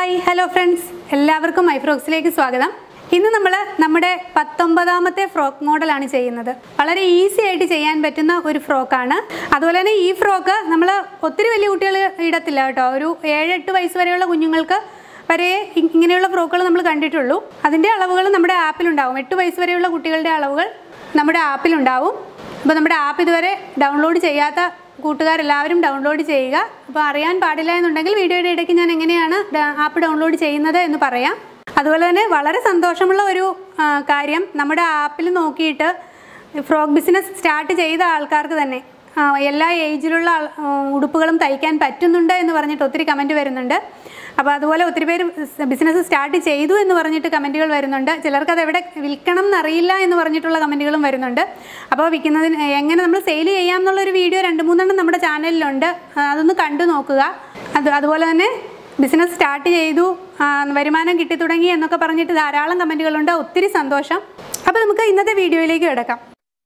hi hello friends എല്ലാവർക്കും മൈഫ്രോക്സിലേക്ക് സ്വാഗതം ഇന്ന് നമ്മൾ നമ്മുടെ പത്തൊമ്പതാമത്തെ ഫ്രോക്ക് മോഡലാണ് ചെയ്യുന്നത് വളരെ ഈസി ആയിട്ട് ചെയ്യാൻ പറ്റുന്ന ഒരു ഫ്രോക്കാണ് അതുപോലെ തന്നെ ഈ ഫ്രോക്ക് നമ്മൾ ഒത്തിരി വലിയ കുട്ടികൾ ഇടത്തില്ല കേട്ടോ ഒരു ഏഴ് എട്ട് വയസ്സ് വരെയുള്ള കുഞ്ഞുങ്ങൾക്ക് വരെ ഇ- ഇങ്ങനെയുള്ള ഫ്രോക്കുകൾ നമ്മൾ കണ്ടിട്ടുള്ളൂ അതിൻ്റെ അളവുകൾ നമ്മുടെ ആപ്പിലുണ്ടാവും എട്ട് വയസ്സ് വരെയുള്ള കുട്ടികളുടെ അളവുകൾ നമ്മുടെ ആപ്പിലുണ്ടാവും അപ്പോൾ നമ്മുടെ ആപ്പ് ഇതുവരെ ഡൗൺലോഡ് ചെയ്യാത്ത കൂട്ടുകാരെല്ലാവരും ഡൗൺലോഡ് ചെയ്യുക അപ്പോൾ അറിയാൻ പാടില്ല എന്നുണ്ടെങ്കിൽ വീഡിയോയുടെ ഇടയ്ക്ക് ഞാൻ എങ്ങനെയാണ് ഡ- ആപ്പ് ഡൗൺലോഡ് ചെയ്യുന്നത് എന്ന് പറയാം അതുപോലെ തന്നെ വളരെ സന്തോഷമുള്ള ഒരു ആ, കാര്യം നമ്മുടെ ആപ്പിൽ നോക്കിയിട്ട് ഫ്രോക്ക് ബിസിനസ് സ്റ്റാർട്ട് ചെയ്ത ആൾക്കാർക്ക് തന്നെ ആ, എല്ലാ ഏജിലുള്ള ആൾ- ആ, ഉടുപ്പുകളും തയ്ക്കാൻ പറ്റുന്നുണ്ട് എന്ന് പറഞ്ഞിട്ട് ഒത്തിരി കമൻറ്റ് വരുന്നുണ്ട് അപ്പോൾ അതുപോലെ ഒത്തിരി പേര് ബിസിനസ് സ്റ്റാർട്ട് ചെയ്തു എന്ന് പറഞ്ഞിട്ട് കമൻറ്റുകൾ വരുന്നുണ്ട് ചിലർക്ക് അത് എവിടെ വിൽക്കണം എന്നറിയില്ല എന്ന് പറഞ്ഞിട്ടുള്ള കമൻറ്റുകളും വരുന്നുണ്ട് അപ്പോൾ വിൽക്കുന്നതിന് എങ്ങനെ നമ്മൾ സെയിൽ ചെയ്യാം എന്നുള്ളൊരു വീഡിയോ രണ്ട് മൂന്നെണ്ണം നമ്മുടെ ചാനലിലുണ്ട് ആ, അതൊന്ന് കണ്ടു നോക്കുക അത് അതുപോലെ തന്നെ ബിസിനസ് സ്റ്റാർട്ട് ചെയ്തു ആ, വരുമാനം കിട്ടി തുടങ്ങി എന്നൊക്കെ പറഞ്ഞിട്ട് ധാരാളം കമൻറ്റുകളുണ്ട് ഒത്തിരി സന്തോഷം അപ്പോൾ നമുക്ക് ഇന്നത്തെ വീഡിയോയിലേക്ക് കിടക്കാം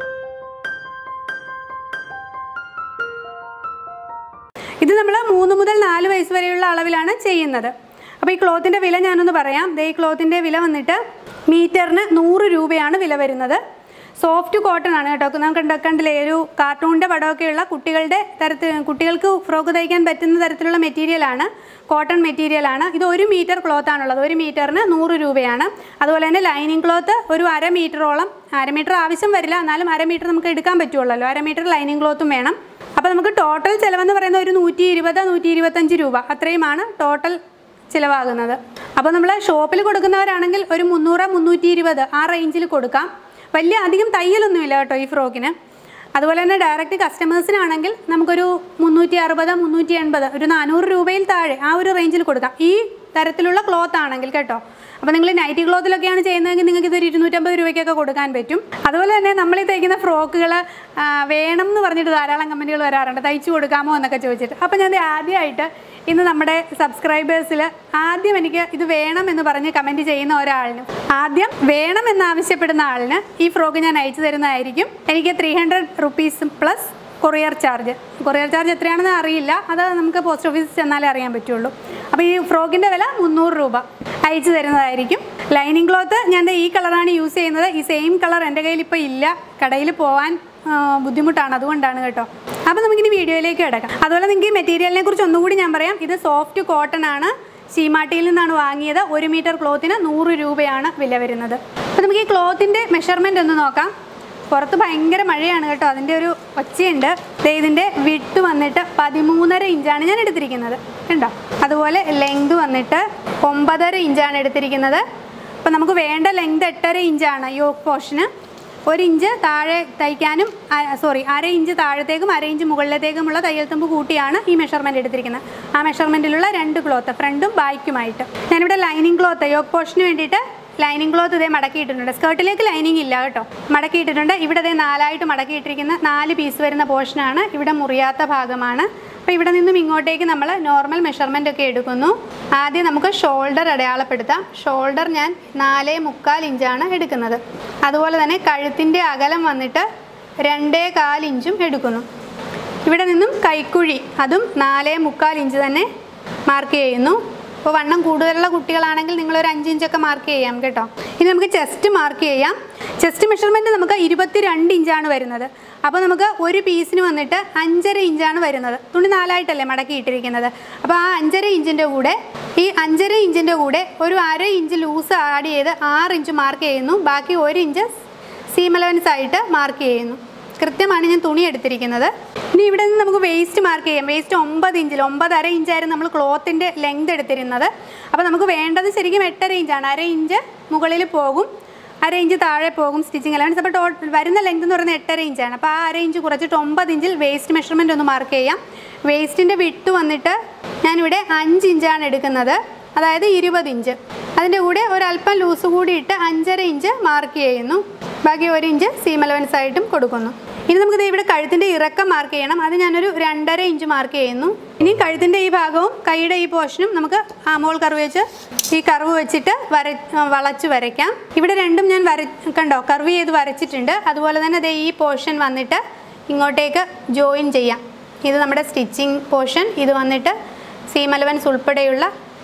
ഇത് നമ്മൾ മൂന്ന് മുതൽ നാല് വയസ്സ് വരെയുള്ള അളവിലാണ് ചെയ്യുന്നത് അപ്പോൾ ഈ ക്ലോത്തിൻ്റെ വില ഞാനൊന്ന് പറയാം ദേ ഈ ക്ലോത്തിൻ്റെ വില വന്നിട്ട് മീറ്ററിന് നൂറ് രൂപയാണ് വില വരുന്നത് സോഫ്റ്റ് കോട്ടൺ ആണ് കേട്ടോ നമുക്ക് കണ്ട കണ്ടില്ലേ ഒരു കാർട്ടൂണിൻ്റെ പടമൊക്കെയുള്ള കുട്ടികളുടെ തരത്തിൽ കുട്ടികൾക്ക് ഫ്രോക്ക് തയ്ക്കാൻ പറ്റുന്ന തരത്തിലുള്ള മെറ്റീരിയലാണ് കോട്ടൺ മെറ്റീരിയലാണ് ഇത് ഒരു മീറ്റർ ക്ലോത്ത് ആണുള്ളത് ഒരു മീറ്ററിന് നൂറ് രൂപയാണ് അതുപോലെ തന്നെ ലൈനിങ് ക്ലോത്ത് ഒരു അര മീറ്ററോളം അര മീറ്റർ ആവശ്യം വരില്ല എന്നാലും അര മീറ്റർ നമുക്ക് എടുക്കാൻ പറ്റുള്ളൂ അര മീറ്റർ ലൈനിങ് ക്ലോത്തും വേണം അപ്പോൾ നമുക്ക് ടോട്ടൽ ചിലവെന്ന് പറയുന്നത് ഒരു നൂറ്റി ഇരുപത് നൂറ്റി ഇരുപത്തഞ്ച് രൂപ അത്രയുമാണ് ടോട്ടൽ ചിലവാകുന്നത് അപ്പോൾ നമ്മൾ ഷോപ്പിൽ കൊടുക്കുന്നവരാണെങ്കിൽ ഒരു മുന്നൂറ് മുന്നൂറ്റി ഇരുപത് ആ റേഞ്ചിൽ കൊടുക്കാം വലിയ അധികം തയ്യലൊന്നുമില്ല കേട്ടോ ഈ ഫ്രോക്കിന് അതുപോലെ തന്നെ ഡയറക്റ്റ് കസ്റ്റമേഴ്സിനാണെങ്കിൽ നമുക്കൊരു മുന്നൂറ്റി അറുപത് മുന്നൂറ്റി എൺപത് ഒരു നാനൂറ് രൂപയിൽ താഴെ ആ ഒരു റേഞ്ചിൽ കൊടുക്കാം ഈ തരത്തിലുള്ള ക്ലോത്ത് ആണെങ്കിൽ കേട്ടോ അപ്പോൾ നിങ്ങൾ നൈറ്റി ക്ലോത്തിലൊക്കെയാണ് ചെയ്യുന്നതെങ്കിൽ നിങ്ങൾക്ക് ഇതൊരു ഇരുന്നൂറ്റമ്പത് രൂപയ്ക്കൊക്കെ കൊടുക്കാൻ പറ്റും അതുപോലെ തന്നെ നമ്മൾ ഈ തയ്ക്കുന്ന ഫ്രോക്കുകൾ വേണം എന്ന് പറഞ്ഞിട്ട് ധാരാളം കമൻറ്റുകൾ വരാറുണ്ട് തയ്ച്ചു കൊടുക്കാമോ എന്നൊക്കെ ചോദിച്ചിട്ട് അപ്പോൾ ഞാൻ ദേ ആദ്യമായിട്ട് ഇന്ന് നമ്മുടെ സബ്സ്ക്രൈബേഴ്സിൽ ആദ്യം എനിക്ക് ഇത് വേണം എന്ന് പറഞ്ഞ് കമൻറ്റ് ചെയ്യുന്ന ഒരാളിന് ആദ്യം വേണം എന്ന് ആവശ്യപ്പെടുന്ന ആളിന് ഈ ഫ്രോക്ക് ഞാൻ അയച്ചു തരുന്നതായിരിക്കും എനിക്ക് three hundred rupees plus courier charge courier charge എത്രയാണെന്ന് അറിയില്ല അത് നമുക്ക് പോസ്റ്റ് ഓഫീസിൽ ചെന്നാലേ അറിയാൻ പറ്റുള്ളൂ അപ്പോൾ ഈ ഫ്രോക്കിൻ്റെ വില മുന്നൂറ് രൂപ അയച്ചു തരുന്നതായിരിക്കും ലൈനിങ് ക്ലോത്ത് ഞാൻ ദേ ഈ കളറാണ് യൂസ് ചെയ്യുന്നത് ഈ സെയിം കളർ എൻ്റെ കയ്യിൽ ഇപ്പോൾ ഇല്ല കടയിൽ പോകാൻ ആ, ബുദ്ധിമുട്ടാണ് അതുകൊണ്ടാണ് കേട്ടോ അപ്പോൾ നമുക്കിനി വീഡിയോയിലേക്ക് കിടക്കാം അതുപോലെ നിങ്ങൾക്ക് ഈ മെറ്റീരിയലിനെ കുറിച്ച് ഒന്നുകൂടി ഞാൻ പറയാം ഇത് സോഫ്റ്റ് കോട്ടൺ ആണ് ചീമാട്ടിയിൽ നിന്നാണ് വാങ്ങിയത് ഒരു മീറ്റർ ക്ലോത്തിന് നൂറ് രൂപയാണ് വില വരുന്നത് അപ്പോൾ നമുക്ക് ഈ ക്ലോത്തിൻ്റെ മെഷർമെൻ്റ് ഒന്ന് നോക്കാം പുറത്ത് ഭയങ്കര മഴയാണ് കേട്ടോ അതിൻ്റെ ഒരു ഒച്ചയുണ്ട് ദേ ഇതിൻ്റെ വിട്ട് വന്നിട്ട് പതിമൂന്നര ഇഞ്ചാണ് ഞാൻ എടുത്തിരിക്കുന്നത് കണ്ടോ അതുപോലെ ലെങ്ത് വന്നിട്ട് ഒമ്പതര ഇഞ്ചാണ് എടുത്തിരിക്കുന്നത് അപ്പോൾ നമുക്ക് വേണ്ട ലെങ്ത് എട്ടര ഇഞ്ചാണ് യോക്ക് പോർഷന് ഒരു ഇഞ്ച് താഴെ തയ്ക്കാനും സോറി അര ഇഞ്ച് താഴത്തേക്കും അര ഇഞ്ച് മുകളിലത്തേക്കുമുള്ള തയ്യൽ തുമ്പ് കൂട്ടിയാണ് ഈ മെഷർമെൻറ്റ് എടുത്തിരിക്കുന്നത് ആ മെഷർമെൻറ്റിലുള്ള രണ്ട് ക്ലോത്ത് ഫ്രണ്ടും ബായ്ക്കുമായിട്ട് ഞാനിവിടെ ലൈനിങ് ക്ലോത്ത് യോക്ക് പോർഷന് വേണ്ടിയിട്ട് ലൈനിങ് ക്ലോത്ത് ഇതേ മടക്കിയിട്ടുണ്ട് സ്കേർട്ടിലേക്ക് ലൈനിങ് ഇല്ല കേട്ടോ മടക്കിയിട്ടിട്ടുണ്ട് ഇവിടെ ഇതേ നാലായിട്ട് മടക്കിയിട്ടിരിക്കുന്ന നാല് പീസ് വരുന്ന പോർഷനാണ് ഇവിടെ മുറിയാത്ത ഭാഗമാണ് അപ്പോൾ ഇവിടെ നിന്നും ഇങ്ങോട്ടേക്ക് നമ്മൾ നോർമൽ മെഷർമെൻ്റ് ഒക്കെ എടുക്കുന്നു ആദ്യം നമുക്ക് ഷോൾഡർ അടയാളപ്പെടുത്താം ഷോൾഡർ ഞാൻ നാലേ മുക്കാൽ ഇഞ്ചാണ് എടുക്കുന്നത് അതുപോലെ തന്നെ കഴുത്തിൻ്റെ അകലം വന്നിട്ട് രണ്ടേ കാൽ ഇഞ്ചും എടുക്കുന്നു ഇവിടെ നിന്നും കൈക്കുഴി അതും നാലേ മുക്കാൽ ഇഞ്ച് തന്നെ മാർക്ക് ചെയ്യുന്നു അപ്പോൾ വണ്ണം കൂടുതലുള്ള കുട്ടികളാണെങ്കിൽ നിങ്ങളൊരു അഞ്ച് ഇഞ്ചൊക്കെ മാർക്ക് ചെയ്യാം കേട്ടോ ഇനി നമുക്ക് ചെസ്റ്റ് മാർക്ക് ചെയ്യാം ചെസ്റ്റ് മെഷർമെൻറ്റ് നമുക്ക് ഇരുപത്തി രണ്ട് ഇഞ്ചാണ് വരുന്നത് അപ്പോൾ നമുക്ക് ഒരു പീസിന് വന്നിട്ട് അഞ്ചര ഇഞ്ചാണ് വരുന്നത് തുണി നാലായിട്ടല്ലേ മടക്കി ഇട്ടിരിക്കുന്നത് അപ്പോൾ ആ അഞ്ചര ഇഞ്ചിൻ്റെ കൂടെ ഈ അഞ്ചര ഇഞ്ചിൻ്റെ കൂടെ ഒരു അര ഇഞ്ച് ലൂസ് ആഡ് ചെയ്ത് ആറ് ഇഞ്ച് മാർക്ക് ചെയ്യുന്നു ബാക്കി ഒരു ഇഞ്ച് സീം അലവൻസ് ആയിട്ട് മാർക്ക് ചെയ്യുന്നു കൃത്യമാണ് ഞാൻ തുണി എടുത്തിരിക്കുന്നത് ഇനി ഇവിടെ നിന്ന് നമുക്ക് വേസ്റ്റ് മാർക്ക് ചെയ്യാം വേസ്റ്റ് ഒമ്പത് ഇഞ്ചിൽ ഒമ്പതര ഇഞ്ചായിരുന്നു നമ്മൾ ക്ലോത്തിൻ്റെ ലെങ്ത് എടുത്തിരുന്നത് അപ്പോൾ നമുക്ക് വേണ്ടത് ശരിക്കും എട്ടര ഇഞ്ചാണ് അര ഇഞ്ച് മുകളിൽ പോകും അര ഇഞ്ച് താഴെ പോകും സ്റ്റിച്ചിങ് അലവൻസ് അപ്പോൾ ടോ വരുന്ന ലെങ്ത് എന്ന് പറയുന്നത് എട്ടര ഇഞ്ചാണ് അപ്പോൾ ആ അര ഇഞ്ച് കുറച്ചിട്ട് ഒമ്പത് ഇഞ്ചിൽ വേസ്റ്റ് മെഷർമെൻറ്റ് ഒന്ന് മാർക്ക് ചെയ്യാം വേസ്റ്റിൻ്റെ വിട്ട് വന്നിട്ട് ഞാനിവിടെ അഞ്ച് ഇഞ്ചാണ് എടുക്കുന്നത് അതായത് ഇരുപത് ഇഞ്ച് അതിൻ്റെ കൂടെ ഒരല്പം ലൂസ് കൂടി ഇട്ട് അഞ്ചര ഇഞ്ച് മാർക്ക് ചെയ്യുന്നു ബാക്കി ഒരു ഇഞ്ച് സീം അലവൻസ് ആയിട്ടും കൊടുക്കുന്നു ഇനി നമുക്ക് ദേ ഇവിടെ കഴുത്തിൻ്റെ ഇറക്കം മാർക്ക് ചെയ്യണം അത് ഞാനൊരു രണ്ടര ഇഞ്ച് മാർക്ക് ചെയ്യുന്നു ഇനി കഴുത്തിൻ്റെ ഈ ഭാഗവും കൈയുടെ ഈ പോർഷനും നമുക്ക് ആമോൾ കർവ് വെച്ച് ഈ കർവ് വെച്ചിട്ട് വര വളച്ച് വരയ്ക്കാം ഇവിടെ രണ്ടും ഞാൻ വര കണ്ടോ കർവ് ചെയ്ത് വരച്ചിട്ടുണ്ട് അതുപോലെ തന്നെ ദേ ഈ പോർഷൻ വന്നിട്ട് ഇങ്ങോട്ടേക്ക് ജോയിൻ ചെയ്യാം ഇത് നമ്മുടെ സ്റ്റിച്ചിങ് പോർഷൻ ഇത് വന്നിട്ട് സീം അലവൻസ് ഉൾപ്പെടെയുള്ള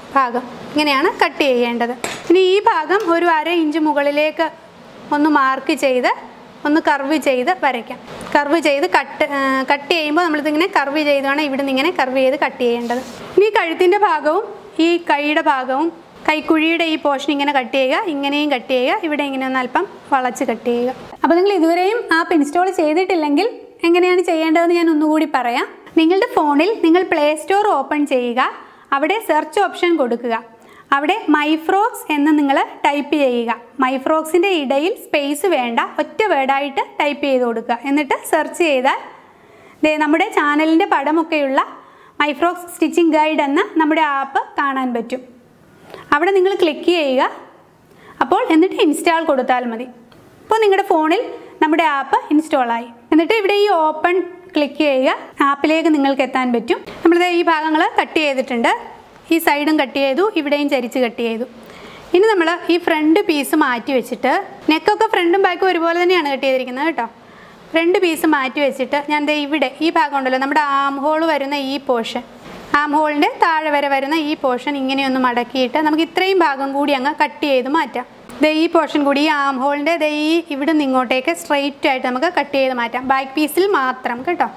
ഭാഗം ഇങ്ങനെയാണ് കട്ട് ചെയ്യേണ്ടത് ഇനി ഈ ഭാഗം ഒരു അര ഇഞ്ച് മുകളിലേക്ക് ഒന്ന് മാർക്ക് ചെയ്ത് ഒന്ന് കർവ് ചെയ്ത് വരയ്ക്കാം കർവ് ചെയ്ത് കട്ട് കട്ട് ചെയ്യുമ്പോൾ നമ്മളിതിങ്ങനെ കർവ് ചെയ്താണ് ഇവിടെ നിന്ന് ഇങ്ങനെ കർവ് ചെയ്ത് കട്ട് ചെയ്യേണ്ടത് ഇനി ഈ കഴുത്തിൻ്റെ ഭാഗവും ഈ കൈയുടെ ഭാഗവും കൈക്കുഴിയുടെ ഈ പോർഷൻ ഇങ്ങനെ കട്ട് ചെയ്യുക ഇങ്ങനെയും കട്ട് ചെയ്യുക ഇവിടെ ഇങ്ങനെ ഒന്ന് അല്പം വളച്ച് കട്ട് ചെയ്യുക അപ്പോൾ നിങ്ങൾ ഇതുവരെയും ആപ്പ് ഇൻസ്റ്റാൾ ചെയ്തിട്ടില്ലെങ്കിൽ എങ്ങനെയാണ് ചെയ്യേണ്ടതെന്ന് ഞാൻ ഒന്നുകൂടി പറയാം നിങ്ങളുടെ ഫോണിൽ നിങ്ങൾ പ്ലേ സ്റ്റോർ ഓപ്പൺ ചെയ്യുക അവിടെ സെർച്ച് ഓപ്ഷൻ കൊടുക്കുക അവിടെ മൈഫ്രോക്സ് എന്ന് നിങ്ങൾ ടൈപ്പ് ചെയ്യുക മൈഫ്രോക്സിൻ്റെ ഇടയിൽ സ്പേസ് വേണ്ട ഒറ്റ വേർഡായിട്ട് ടൈപ്പ് ചെയ്ത് കൊടുക്കുക എന്നിട്ട് സെർച്ച് ചെയ്താൽ ദേ നമ്മുടെ ചാനലിൻ്റെ പടമൊക്കെയുള്ള മൈഫ്രോക്സ് സ്റ്റിച്ചിങ് ഗൈഡ് എന്ന നമ്മുടെ ആപ്പ് കാണാൻ പറ്റും അവിടെ നിങ്ങൾ ക്ലിക്ക് ചെയ്യുക അപ്പോൾ എന്നിട്ട് ഇൻസ്റ്റാൾ കൊടുത്താൽ മതി അപ്പോൾ നിങ്ങളുടെ ഫോണിൽ നമ്മുടെ ആപ്പ് ഇൻസ്റ്റാൾ ആയി എന്നിട്ട് ഇവിടെ ഈ ഓപ്പൺ ക്ലിക്ക് ചെയ്യുക ആപ്പിലേക്ക് നിങ്ങൾക്ക് എത്താൻ പറ്റും നമ്മളിത് ഈ ഭാഗങ്ങൾ കട്ട് ചെയ്തിട്ടുണ്ട് ഈ സൈഡും കട്ട് ചെയ്തു ഇവിടെയും ചരിച്ച് കട്ട് ചെയ്തു ഇനി നമ്മൾ ഈ ഫ്രണ്ട് പീസ് മാറ്റി വെച്ചിട്ട് നെക്കൊക്കെ ഫ്രണ്ടും ബാക്കും ഒരുപോലെ തന്നെയാണ് കട്ട് ചെയ്തിരിക്കുന്നത് കേട്ടോ ഫ്രണ്ട് പീസ് മാറ്റി വെച്ചിട്ട് ഞാൻ ദേ ഇവിടെ ഈ ഭാഗം ഉണ്ടല്ലോ നമ്മുടെ ആം ഹോൾ വരുന്ന ഈ പോർഷൻ ആം ഹോളിൻ്റെ താഴെ വരെ വരുന്ന ഈ പോർഷൻ ഇങ്ങനെയൊന്ന് മടക്കിയിട്ട് നമുക്ക് ഇത്രയും ഭാഗം കൂടി അങ്ങ് കട്ട് ചെയ്ത് മാറ്റാം ദേ ഈ പോർഷൻ കൂടി ഈ ആം ഹോളിൻ്റെ ദേ ഈ ഇവിടെ നിന്ന് ഇങ്ങോട്ടേക്ക് സ്ട്രെയിറ്റ് ആയിട്ട് നമുക്ക് കട്ട് ചെയ്ത് മാറ്റാം ബാക്ക് പീസിൽ മാത്രം കേട്ടോ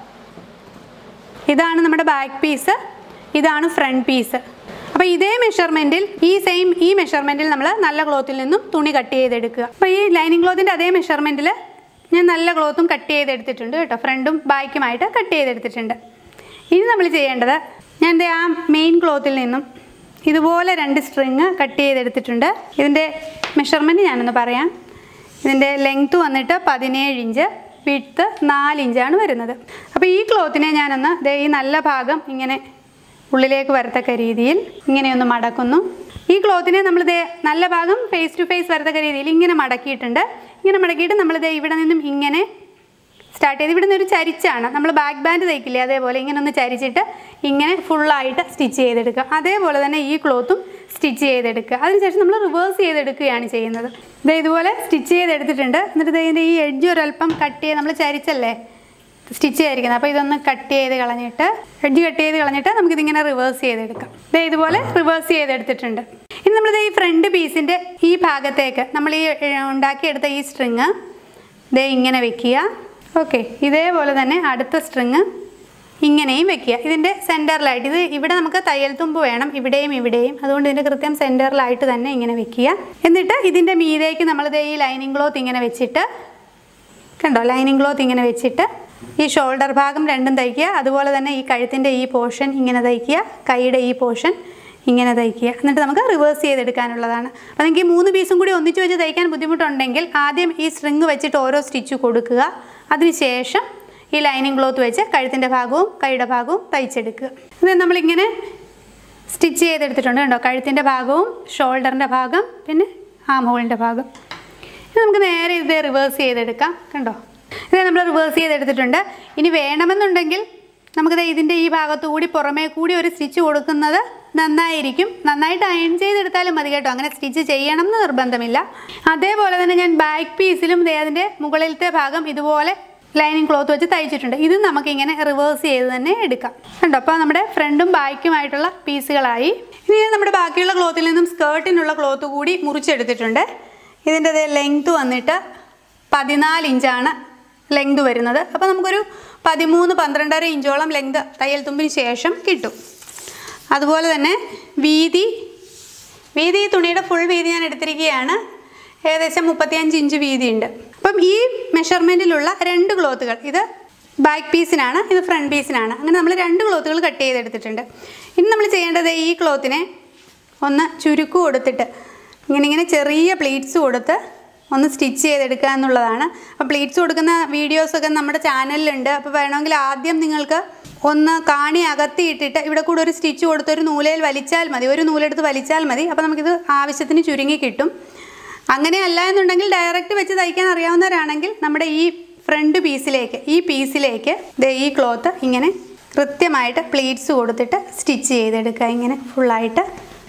ഇതാണ് നമ്മുടെ ബാക്ക് പീസ് ഇതാണ് ഫ്രണ്ട് പീസ് അപ്പോൾ ഇതേ മെഷർമെൻറ്റിൽ ഈ സെയിം ഈ മെഷർമെൻറ്റിൽ നമ്മൾ നല്ല ക്ലോത്തിൽ നിന്നും തുണി കട്ട് ചെയ്തെടുക്കുക അപ്പോൾ ഈ ലൈനിങ് ക്ലോത്തിൻ്റെ അതേ മെഷർമെൻറ്റിൽ ഞാൻ നല്ല ക്ലോത്തും കട്ട് ചെയ്തെടുത്തിട്ടുണ്ട് കേട്ടോ ഫ്രണ്ടും ബാക്കുമായിട്ട് കട്ട് ചെയ്തെടുത്തിട്ടുണ്ട് ഇനി നമ്മൾ ചെയ്യേണ്ടത് ഞാൻ ദേ ആ മെയിൻ ക്ലോത്തിൽ നിന്നും ഇതുപോലെ രണ്ട് സ്ട്രിങ് കട്ട് ചെയ്തെടുത്തിട്ടുണ്ട് ഇതിൻ്റെ മെഷർമെൻറ്റ് ഞാനൊന്ന് പറയാം ഇതിൻ്റെ ലെങ്ത്ത് വന്നിട്ട് പതിനേഴ് ഇഞ്ച് വിഡ്ത്ത് നാല് ഇഞ്ചാണ് വരുന്നത് അപ്പോൾ ഈ ക്ലോത്തിനെ ഞാനൊന്ന് ദേ ഈ നല്ല ഭാഗം ഇങ്ങനെ ഉള്ളിലേക്ക് വരത്തക്ക രീതിയിൽ ഇങ്ങനെയൊന്ന് മടക്കുന്നു ഈ ക്ലോത്തിനെ നമ്മൾ ദേ നല്ല ഭാഗം ഫേസ് ടു ഫേസ് വരത്തക്ക രീതിയിൽ ഇങ്ങനെ മടക്കിയിട്ടുണ്ട് ഇങ്ങനെ മടക്കിയിട്ട് നമ്മൾ ദേ ഇവിടെ നിന്നും ഇങ്ങനെ സ്റ്റാർട്ട് ചെയ്ത് ഇവിടെ നിന്ന് ഒരു ചരിച്ചാണ് നമ്മൾ ബാക്ക് ബാൻഡ് തയ്ക്കില്ലേ അതേപോലെ ഇങ്ങനെ ഒന്ന് ചരിച്ചിട്ട് ഇങ്ങനെ ഫുള്ളായിട്ട് സ്റ്റിച്ച് ചെയ്തെടുക്കുക അതേപോലെ തന്നെ ഈ ക്ലോത്തും സ്റ്റിച്ച് ചെയ്തെടുക്കുക അതിനുശേഷം നമ്മൾ റിവേഴ്സ് ചെയ്തെടുക്കുകയാണ് ചെയ്യുന്നത് ഇത് ഇതുപോലെ സ്റ്റിച്ച് ചെയ്തെടുത്തിട്ടുണ്ട് എന്നിട്ട് ഇതിൻ്റെ ഈ എഡ്ജ് ഒരല്പം കട്ട് ചെയ്ത് നമ്മൾ ചരിച്ചല്ലേ സ്റ്റിച്ച് ചെയ്തിരിക്കുന്നത് അപ്പോൾ ഇതൊന്ന് കട്ട് ചെയ്ത് കളഞ്ഞിട്ട് എഡ്ജ് കട്ട് ചെയ്ത് കളഞ്ഞിട്ട് നമുക്കിതിങ്ങനെ റിവേഴ്സ് ചെയ്തെടുക്കാം ദേ ഇതുപോലെ റിവേഴ്സ് ചെയ്തെടുത്തിട്ടുണ്ട് ഇനി നമ്മളിത് ഈ ഫ്രണ്ട് പീസിൻ്റെ ഈ ഭാഗത്തേക്ക് നമ്മൾ ഈ ഏ, ഉണ്ടാക്കിയെടുത്ത ഈ സ്ട്രിങ് ദേ ഇങ്ങനെ വെക്കുക ഓക്കെ ഇതേപോലെ തന്നെ അടുത്ത സ്ട്രിങ് ഇങ്ങനെയും വെക്കുക ഇതിൻ്റെ സെൻറ്ററിലായിട്ട് ഇത് ഇവിടെ നമുക്ക് തയ്യൽ തുമ്പ് വേണം ഇവിടെയും ഇവിടെയും അതുകൊണ്ട് ഇതിൻ്റെ കൃത്യം സെൻറ്ററിലായിട്ട് തന്നെ ഇങ്ങനെ വെക്കുക എന്നിട്ട് ഇതിൻ്റെ മീതേക്ക് നമ്മളിത് ഈ ലൈനിങ് ക്ലോത്ത് ഇങ്ങനെ വെച്ചിട്ട് കണ്ടോ ലൈനിങ് ക്ലോത്ത് ഇങ്ങനെ വെച്ചിട്ട് ഈ ഷോൾഡർ ഭാഗം രണ്ടും തയ്ക്കുക അതുപോലെ തന്നെ ഈ കഴുത്തിൻ്റെ ഈ പോർഷൻ ഇങ്ങനെ തയ്ക്കുക കൈയുടെ ഈ പോർഷൻ ഇങ്ങനെ തയ്ക്കുക എന്നിട്ട് നമുക്ക് റിവേഴ്സ് ചെയ്തെടുക്കാനുള്ളതാണ് അപ്പോൾ നിങ്ങൾക്ക് ഈ മൂന്ന് പീസും കൂടി ഒന്നിച്ച് വെച്ച് തയ്ക്കാൻ ബുദ്ധിമുട്ടുണ്ടെങ്കിൽ ആദ്യം ഈ സ്ട്രിങ് വെച്ചിട്ട് ഓരോ സ്റ്റിച്ച് കൊടുക്കുക അതിനുശേഷം ഈ ലൈനിങ് ക്ലോത്ത് വെച്ച് കഴുത്തിൻ്റെ ഭാഗവും കൈയുടെ ഭാഗവും തയ്ച്ചെടുക്കുക ഇത് നമ്മളിങ്ങനെ സ്റ്റിച്ച് ചെയ്തെടുത്തിട്ടുണ്ട് കണ്ടോ കഴുത്തിൻ്റെ ഭാഗവും ഷോൾഡറിൻ്റെ ഭാഗം പിന്നെ ആം ഹോളിൻ്റെ ഭാഗം ഇനി നമുക്ക് നേരെ ഇത് റിവേഴ്സ് ചെയ്തെടുക്കാം കണ്ടോ ഇത് നമ്മൾ റിവേഴ്സ് ചെയ്തെടുത്തിട്ടുണ്ട് ഇനി വേണമെന്നുണ്ടെങ്കിൽ നമുക്കിത് ഇതിൻ്റെ ഈ ഭാഗത്തു കൂടി പുറമേ കൂടി ഒരു സ്റ്റിച്ച് കൊടുക്കുന്നത് നന്നായിരിക്കും നന്നായിട്ട് അയൺ ചെയ്തെടുത്താലും മതി കേട്ടോ അങ്ങനെ സ്റ്റിച്ച് ചെയ്യണം എന്ന് നിർബന്ധമില്ല അതേപോലെ തന്നെ ഞാൻ ബാക്ക് പീസിലും ദേ അതിൻ്റെ മുകളിലത്തെ ഭാഗം ഇതുപോലെ ലൈനിങ് ക്ലോത്ത് വെച്ച് തയ്ച്ചിട്ടുണ്ട് ഇത് നമുക്കിങ്ങനെ റിവേഴ്സ് ചെയ്ത് തന്നെ എടുക്കാം കണ്ടോ അപ്പോൾ നമ്മുടെ ഫ്രണ്ടും ബാക്കുമായിട്ടുള്ള പീസുകളായി ഇനി ഞാൻ നമ്മുടെ ബാക്കിയുള്ള ക്ലോത്തിൽ നിന്നും സ്കേർട്ടിനുള്ള ക്ലോത്ത് കൂടി മുറിച്ചെടുത്തിട്ടുണ്ട് ഇതിൻ്റെ ലെങ്ത് വന്നിട്ട് പതിനാല് ഇഞ്ചാണ് ലെങ്ത് വരുന്നത് അപ്പോൾ നമുക്കൊരു പതിമൂന്ന് പന്ത്രണ്ടര ഇഞ്ചോളം ലെങ്ത് തയ്യൽ തുമ്പിന് ശേഷം കിട്ടും അതുപോലെ തന്നെ വീതി വീതി ഈ തുണിയുടെ ഫുൾ വീതി ഞാൻ എടുത്തിരിക്കുകയാണ് ഏകദേശം മുപ്പത്തിയഞ്ച് ഇഞ്ച് വീതിയുണ്ട് അപ്പം ഈ മെഷർമെൻറ്റിലുള്ള രണ്ട് ക്ലോത്തുകൾ ഇത് ബാക്ക് പീസിനാണ് ഇത് ഫ്രണ്ട് പീസിനാണ് അങ്ങനെ നമ്മൾ രണ്ട് ക്ലോത്തുകൾ കട്ട് ചെയ്തെടുത്തിട്ടുണ്ട് ഇനി നമ്മൾ ചെയ്യേണ്ടത് ഈ ക്ലോത്തിനെ ഒന്ന് ചുരുക്കു കൊടുത്തിട്ട് ഇങ്ങനെ ഇങ്ങനെ ചെറിയ പ്ലീറ്റ്സ് കൊടുത്ത് ഒന്ന് സ്റ്റിച്ച് ചെയ്തെടുക്കുക എന്നുള്ളതാണ് അപ്പോൾ പ്ലീറ്റ്സ് കൊടുക്കുന്ന വീഡിയോസൊക്കെ നമ്മുടെ ചാനലിലുണ്ട് അപ്പോൾ വേണമെങ്കിൽ ആദ്യം നിങ്ങൾക്ക് ഒന്ന് കാണി അകത്തിയിട്ടിട്ട് ഇവിടെ കൂടെ ഒരു സ്റ്റിച്ച് കൊടുത്ത് ഒരു നൂലയിൽ വലിച്ചാൽ മതി ഒരു നൂലെടുത്ത് വലിച്ചാൽ മതി അപ്പോൾ നമുക്കിത് ആവശ്യത്തിന് ചുരുങ്ങി കിട്ടും അങ്ങനെ അല്ല എന്നുണ്ടെങ്കിൽ ഡയറക്റ്റ് വെച്ച് തയ്ക്കാൻ അറിയാവുന്നവരാണെങ്കിൽ നമ്മുടെ ഈ ഫ്രണ്ട് പീസിലേക്ക് ഈ പീസിലേക്ക് ദേ ഈ ക്ലോത്ത് ഇങ്ങനെ കൃത്യമായിട്ട് പ്ലീറ്റ്സ് കൊടുത്തിട്ട് സ്റ്റിച്ച് ചെയ്തെടുക്കുക ഇങ്ങനെ ഫുള്ളായിട്ട്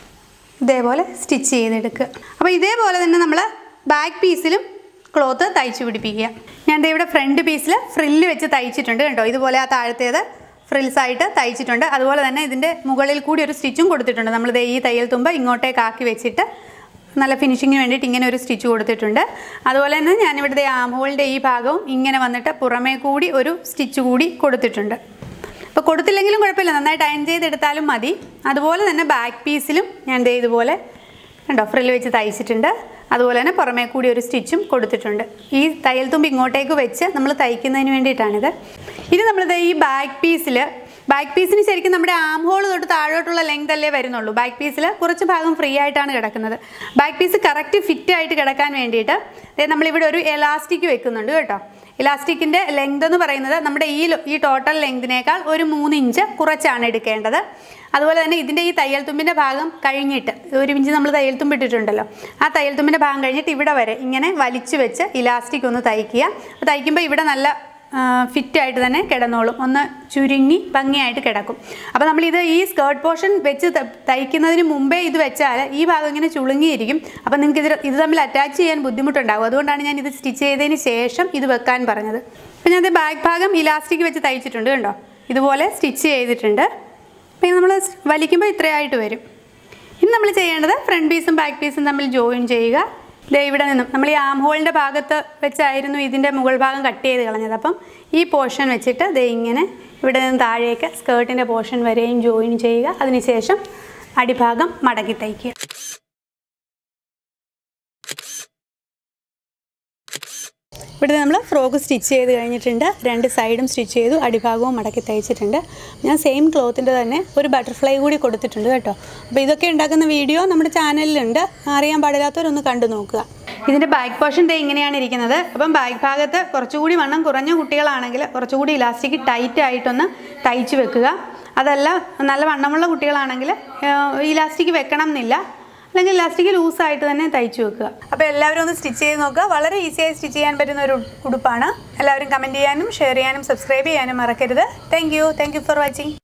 ഇതേപോലെ സ്റ്റിച്ച് ചെയ്തെടുക്കുക അപ്പോൾ ഇതേപോലെ തന്നെ നമ്മൾ ബാക്ക് പീസിലും ക്ലോത്ത് തയ്ച്ചു പിടിപ്പിക്കുക ഞാൻ ദേ ഇവിടെ ഫ്രണ്ട് പീസിൽ ഫ്രില്ല് വെച്ച് തയ്ച്ചിട്ടുണ്ട് കേട്ടോ ഇതുപോലെ ആ താഴത്തേത് ഫ്രിൽസ് ആയിട്ട് തയ്ച്ചിട്ടുണ്ട് അതുപോലെ തന്നെ ഇതിൻ്റെ മുകളിൽ കൂടി ഒരു സ്റ്റിച്ചും കൊടുത്തിട്ടുണ്ട് നമ്മളിത് ഈ തയ്യൽ തുമ്പ് ഇങ്ങോട്ടേക്ക് ആക്കി വെച്ചിട്ട് നല്ല ഫിനിഷിങ്ങിന് വേണ്ടിയിട്ട് ഇങ്ങനെ ഒരു സ്റ്റിച്ച് കൊടുത്തിട്ടുണ്ട് അതുപോലെ തന്നെ ഞാനിവിടുത്തെ ആം ഹോളിൻ്റെ ഈ ഭാഗവും ഇങ്ങനെ വന്നിട്ട് പുറമേ കൂടി ഒരു സ്റ്റിച്ച് കൂടി കൊടുത്തിട്ടുണ്ട് അപ്പോൾ കൊടുത്തില്ലെങ്കിലും കുഴപ്പമില്ല നന്നായിട്ട് അയൺ ചെയ്തെടുത്താലും മതി അതുപോലെ തന്നെ ബാക്ക് പീസിലും ഞാൻ ദേ ഇതുപോലെ കണ്ടോ ഫ്രില്ല് വെച്ച് തയ്ച്ചിട്ടുണ്ട് അതുപോലെ തന്നെ പുറമേ കൂടി ഒരു സ്റ്റിച്ചും കൊടുത്തിട്ടുണ്ട് ഈ തയ്യൽ തുമ്പ് ഇങ്ങോട്ടേക്ക് വെച്ച് നമ്മൾ തയ്ക്കുന്നതിന് വേണ്ടിയിട്ടാണിത് ഇനി നമ്മളിത് ഈ ബാക്ക് പീസിൽ ബാക്ക് പീസിന് ശരിക്കും നമ്മുടെ ആം ഹോൾ തൊട്ട് താഴോട്ടുള്ള ലെങ്ത് അല്ലേ വരുന്നുള്ളൂ ബാക്ക് പീസിൽ കുറച്ച് ഭാഗം ഫ്രീ ആയിട്ടാണ് കിടക്കുന്നത് ബാക്ക് പീസ് കറക്റ്റ് ഫിറ്റ് ആയിട്ട് കിടക്കാൻ വേണ്ടിയിട്ട് ദേ നമ്മളിവിടെ ഒരു എലാസ്റ്റിക് വെക്കുന്നുണ്ട് കേട്ടോ ഇലാസ്റ്റിക്കിൻ്റെ ലെങ്ത് എന്ന് പറയുന്നത് നമ്മുടെ ഈ ലോ- ഈ ടോട്ടൽ ലെങ്തിനേക്കാൾ ഒരു മൂന്ന് ഇഞ്ച് കുറച്ചാണ് എടുക്കേണ്ടത് അതുപോലെ തന്നെ ഇതിൻ്റെ ഈ തയ്യൽ തുമ്പിൻ്റെ ഭാഗം കഴിഞ്ഞിട്ട് ഒരു ഇഞ്ച് നമ്മൾ തയ്യൽ തുമ്പ് ഇട്ടിട്ടുണ്ടല്ലോ ആ തയ്യൽ തുമ്പിൻ്റെ ഭാഗം കഴിഞ്ഞിട്ട് ഇവിടെ വരെ ഇങ്ങനെ വലിച്ചു വെച്ച് ഇലാസ്റ്റിക് ഒന്ന് തയ്ക്കുക അപ്പോൾ തയ്ക്കുമ്പോൾ ഇവിടെ നല്ല ഫിറ്റായിട്ട് തന്നെ കിടന്നോളും ഒന്ന് ചുരുങ്ങി ഭംഗിയായിട്ട് കിടക്കും അപ്പോൾ നമ്മളിത് ഈ സ്കേർട്ട് പോർഷൻ വെച്ച് ത- തയ്ക്കുന്നതിന് മുമ്പേ ഇത് വെച്ചാൽ ഈ ഭാഗം ഇങ്ങനെ ചുളുങ്ങിയിരിക്കും അപ്പോൾ നിങ്ങൾക്ക് ഇത് ഇത് തമ്മിൽ അറ്റാച്ച് ചെയ്യാൻ ബുദ്ധിമുട്ടുണ്ടാകും അതുകൊണ്ടാണ് ഞാൻ ഇത് സ്റ്റിച്ച് ചെയ്തതിന് ശേഷം ഇത് വെക്കാൻ പറഞ്ഞത് അപ്പോൾ ഞാൻ ബാക്ക് ഭാഗം ഇലാസ്റ്റിക് വെച്ച് തയ്ച്ചിട്ടുണ്ട് കണ്ടോ ഇതുപോലെ സ്റ്റിച്ച് ചെയ്തിട്ടുണ്ട് അപ്പോൾ നമ്മൾ വലിക്കുമ്പോൾ ഇത്രയായിട്ട് വരും ഇനി നമ്മൾ ചെയ്യേണ്ടത് ഫ്രണ്ട് പീസും ബാക്ക് പീസും തമ്മിൽ ജോയിൻ ചെയ്യുക ദേ ഇവിടെ നിന്നും നമ്മൾ ഈ ആം ഹോളിൻ്റെ ഭാഗത്ത് വെച്ചായിരുന്നു ഇതിൻ്റെ മുകൾ ഭാഗം കട്ട് ചെയ്ത് കളഞ്ഞത് അപ്പം ഈ പോർഷൻ വെച്ചിട്ട് ദേ ഇങ്ങനെ ഇവിടെ നിന്ന് താഴേക്ക് സ്കേർട്ടിൻ്റെ പോർഷൻ വരെയും ജോയിൻ ചെയ്യുക അതിനുശേഷം അടിഭാഗം മടക്കി തയ്ക്കുക ഇവിടെ നമ്മൾ ഫ്രോക്ക് സ്റ്റിച്ച് ചെയ്ത് കഴിഞ്ഞിട്ടുണ്ട് രണ്ട് സൈഡും സ്റ്റിച്ച് ചെയ്തു അടിഭാഗവും മടക്കി തയ്ച്ചിട്ടുണ്ട് ഞാൻ സെയിം ക്ലോത്തിൻ്റെ തന്നെ ഒരു ബട്ടർഫ്ലൈ കൂടി കൊടുത്തിട്ടുണ്ട് കേട്ടോ അപ്പോൾ ഇതൊക്കെ ഉണ്ടാക്കുന്ന വീഡിയോ നമ്മുടെ ചാനലിലുണ്ട് അറിയാൻ പാടില്ലാത്തവരൊന്ന് കണ്ടു നോക്കുക ഇതിൻ്റെ ബാക്ക് പോർഷൻ ദേ ഇങ്ങനെയാണ് ഇരിക്കുന്നത് അപ്പം ബാക്ക് ഭാഗത്ത് കുറച്ചുകൂടി വണ്ണം കുറഞ്ഞ കുട്ടികളാണെങ്കിൽ കുറച്ചുകൂടി ഇലാസ്റ്റിക് ടൈറ്റ് ആയിട്ടൊന്ന് തയ്ച്ച് വെക്കുക അതല്ല നല്ല വണ്ണമുള്ള കുട്ടികളാണെങ്കിൽ ഇലാസ്റ്റിക് വെക്കണം എന്നില്ല അല്ലെങ്കിൽ ഇലാസ്റ്റിക് ലൂസായിട്ട് തന്നെ തയ്ച്ചു വെക്കുക അപ്പോൾ എല്ലാവരും ഒന്ന് സ്റ്റിച്ച് ചെയ്ത് നോക്കുക വളരെ ഈസിയായി സ്റ്റിച്ച് ചെയ്യാൻ പറ്റുന്ന ഒരു ഉടുപ്പാണ് എല്ലാവരും കമൻറ്റ് ചെയ്യാനും ഷെയർ ചെയ്യാനും സബ്സ്ക്രൈബ് ചെയ്യാനും മറക്കരുത് thank you thank you for watching